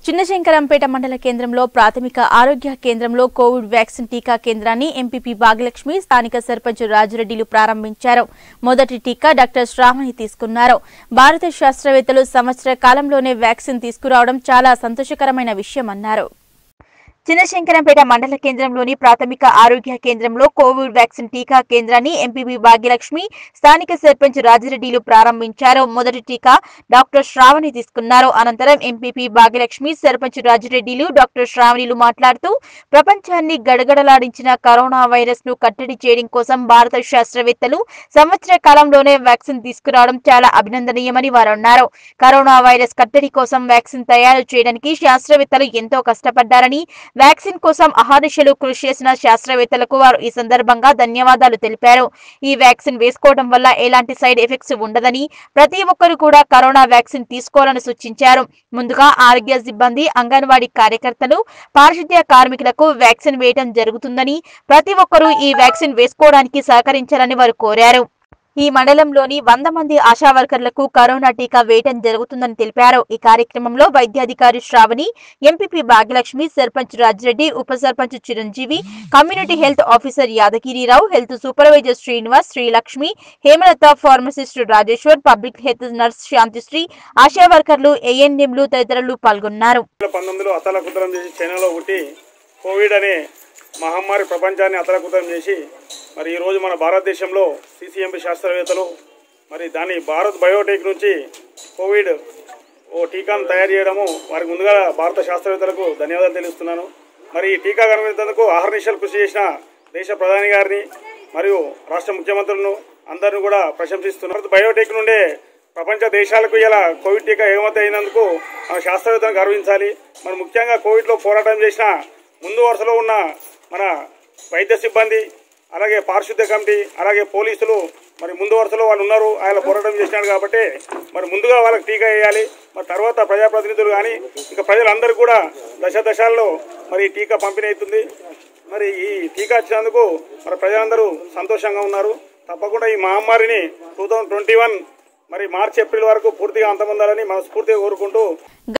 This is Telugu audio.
చిన్నశంకరంపేట మండల కేంద్రంలో ప్రాథమిక ఆరోగ్య కేంద్రంలో కోవిడ్ వ్యాక్సిన్ టీకా కేంద్రాన్ని ఎంపీపీ భాగ్యలక్ష్మి స్థానిక సర్పంచ్ రాజురెడ్డిలు ప్రారంభించారు మొదటి టీకా డాక్టర్ శ్రావణి తీసుకున్నారు భారత శాస్త్రవేత్తలు సంవత్సర కాలంలోనే వ్యాక్సిన్ తీసుకురావడం చాలా సంతోషకరమైన విషయమన్నారు చిన్నశంకరంపేట మండల కేంద్రంలోని ప్రాథమిక ఆరోగ్య కేంద్రంలో కోవిడ్ వ్యాక్సిన్ టీకా కేంద్రాన్ని ఎంపీపీ భాగ్యలక్ష్మి స్థానిక సర్పంచ్ రాజిరెడ్డిలు ప్రారంభించారు మొదటి టీకా డాక్టర్ శ్రావణి తీసుకున్నారు అనంతరం ఎంపీపీ భాగ్యలక్ష్మి సర్పంచ్ రాజిరెడ్డిలు డాక్టర్ శ్రావణిలు మాట్లాడుతూ ప్రపంచాన్ని గడగడలాడించిన కరోనా వైరస్ ను కట్టడి చేయడం కోసం భారత శాస్త్రవేత్తలు సంవత్సర కాలంలోనే వ్యాక్సిన్ తీసుకురావడం చాలా అభినందనీయమని వారు అన్నారు కరోనా వైరస్ కట్టడి కోసం వ్యాక్సిన్ తయారు చేయడానికి శాస్త్రవేత్తలు ఎంతో కష్టపడ్డారని వ్యాక్సిన్ కోసం అహాదిశలు కృషి చేసిన శాస్త్రవేత్తలకు వారు ఈ సందర్భంగా ధన్యవాదాలు తెలిపారు ఈ వ్యాక్సిన్ వేసుకోవడం వల్ల ఎలాంటి సైడ్ ఎఫెక్ట్స్ ఉండదని ప్రతి ఒక్కరు కూడా కరోనా వ్యాక్సిన్ తీసుకోవాలని సూచించారు ముందుగా ఆరోగ్య సిబ్బంది అంగన్వాడీ కార్యకర్తలు పారిశుద్ధ్య కార్మికులకు వ్యాక్సిన్ వేయడం జరుగుతుందని ప్రతి ఒక్కరూ ఈ వ్యాక్సిన్ వేసుకోవడానికి సహకరించాలని వారు కోరారు ఈ మండలంలోని వంద మంది ఆశా వర్కర్లకు కరోనా టీకా వేయటం జరుగుతుందని తెలిపారు ఈ కార్యక్రమంలో వైద్యాధికారి శ్రావణి ఎంపీపీ భాగ్యలక్ష్మి సర్పంచ్ రాజిరెడ్డి ఉప sarpanch Chiranjeevi community health officer Yadagirirao health supervisor Srinivas Srilakshmi Hemalatha pharmacist Rajeshwar public health nurse Shantisri Asha వర్కర్లు ఏఎన్ఎంలు తదితరులు పాల్గొన్నారు వేల పంతొమ్మిదిలో అతలకుతలం చేసి చైనాలో పుట్టి కోవిడ్ అనే మహమ్మారి ప్రపంచాన్ని అతలకుతలం చేసి మరి ఈరోజు మన భారతదేశంలో సిసిఎంబి శాస్త్రవేత్తలు మరి దాన్ని భారత్ బయోటెక్ నుంచి కోవిడ్ ఓ టీకాను తయారు చేయడము వారికి ముందుగా భారత శాస్త్రవేత్తలకు ధన్యవాదాలు తెలుస్తున్నాను మరి ఈ టీకా కనుగొనేందుకు ఆహర్నిశలు కృషి చేసిన దేశ ప్రధాని గారిని మరియు రాష్ట్ర ముఖ్యమంత్రులను అందరిని కూడా ప్రశంసిస్తున్నారు భారత్ బయోటెక్ నుండే ప్రపంచ దేశాలకు ఇలా కోవిడ్ టీకా ఎగుమతి అయినందుకు మన శాస్త్రవేత్తలను గర్వించాలి మరి ముఖ్యంగా కోవిడ్లో పోరాటం చేసిన ముందు వరుసలో ఉన్న మన వైద్య సిబ్బంది అలాగే పారిశుద్ధ్య కమిటీ అలాగే పోలీసులు మరి ముందు వరుసలో వాళ్ళు ఉన్నారు ఆయన పోరాటం చేసినాడు కాబట్టి మరి ముందుగా వాళ్ళకి టీకా వేయాలి మరి తర్వాత ప్రజాప్రతినిధులు కానీ ఇంకా ప్రజలందరూ కూడా దశ దశల్లో మరి ఈ టీకా పంపిణీ అవుతుంది మరి ఈ టీకా ఇచ్చినందుకు మరి ప్రజలందరూ సంతోషంగా ఉన్నారు తప్పకుండా ఈ మహమ్మారిని టూ థౌజండ్ ట్వంటీ వన్ మరి మార్చి ఏప్రిల్ వరకు పూర్తిగా అంతమొందాలని మనస్ఫూర్తిగా కోరుకుంటూ